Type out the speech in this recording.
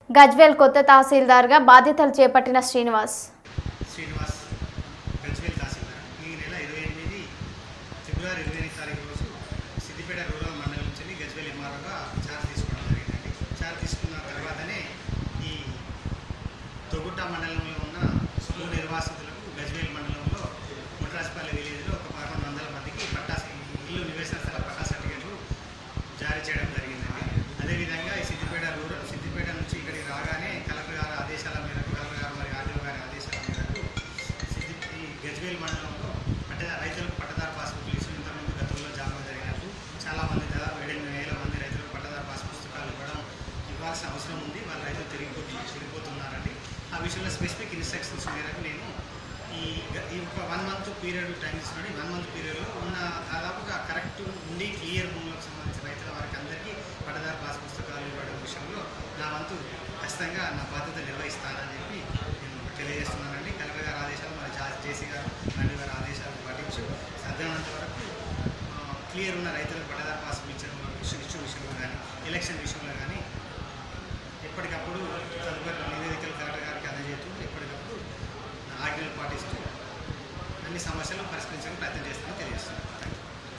గజ్వేల్ కొత్త తహసీల్దార్గా బాధ్యతలు చేపట్టిన శ్రీనివాస్ శ్రీనివాస్ గజ్వేల్ తహసీల్దార్ ఈ నెల ఇరవై ఎనిమిది ఫిబ్రవరి ఇరవై ఎనిమిది తారీఖు రోజు సిద్దిపేట రూరల్ మండలం నుంచి గజ్వేల్ ఎంఆర్ఓగా చార్జ్ తీసుకోవడం జరిగిందండి చార్జ్ తీసుకున్న తర్వాతనే ఈ తొగుట్ట మండలంలో ఉన్న భూ నిర్వాసితులకు గజ్వేల్ మండలంలో ముట్రాజపల్లి విలేజ్లో ఒక పదకొండు వందల మందికి పట్టా ఇల్లు నివేశన స్థల పట్టా సర్టిఫికెట్లు జారీ చేయడం జరిగిందండి అదేవిధంగా ఈ సిద్దిపేట రూరల్ సిద్దిపేట నుంచి ఇక్కడికి రాగానే కలెక్టర్ గారి ఆదేశాల మేరకు కలెక్టర్ గారు మరి ఆర్డీఓ గారి ఆదేశాల మేరకు సిద్ది ఈ గజ్వేల్ మండలంలో పట్టద రైతులకు పట్టదారు పాస్బుక్లు ఇష్యూ ఇంతకుముందు గతంలో జాబా జరిగినట్టు చాలామంది దాదాపు ఏడెనిమిది వేల మంది రైతులకు పట్టదారు పాస్ పుస్తకాలు ఇవ్వడం ఇవ్వాల్సిన అవసరం ఉంది వాళ్ళ రైతులు తిరిగిపోతు తిరిగిపోతున్నారండి ఆ విషయంలో స్పెసిఫిక్ ఇన్స్ట్రక్షన్స్ మేరకు నేను ఈ గ- ఈ ఒక వన్ మంత్ పీరియడ్ టైం ఇస్తున్నాడు ఈ వన్ మంత్ పీరియడ్లో ఉన్న దాదాపుగా కరెక్ట్ ఉండి క్లియర్ భూములకు సంబంధించిన రైతుల వారికి అందరికీ పట్టదారు పాస్ పుస్తకాలు ఇవ్వడం విషయంలో నా వంతు ఖచ్చితంగా నా బాధ్యత నిర్వహిస్తానని చెప్పి నేను తెలియజేస్తున్నానండి కలెక్టర్ గారి ఆదేశాలు మరి జా జేసీ గారు మండి గారి ఆదేశాలు పాటించు సాధ్యమైనంత వరకు క్లియర్ ఉన్న రైతులకు పట్టదారు పాస్ ఇచ్చడం ఇష్యూ ఇష్యూ విషయంలో కానీ ఎలక్షన్ విషయంలో కానీ ఎప్పటికప్పుడు తదుపరి నివేదికలు కలెక్టర్ గారికి అందజేస్తూ ఎప్పటికప్పుడు ఆజ్ఞలు పాటిస్తూ అన్ని సమస్యలను పరిష్కరించడానికి ప్రయత్నం చేస్తామని తెలియజేస్తున్నాను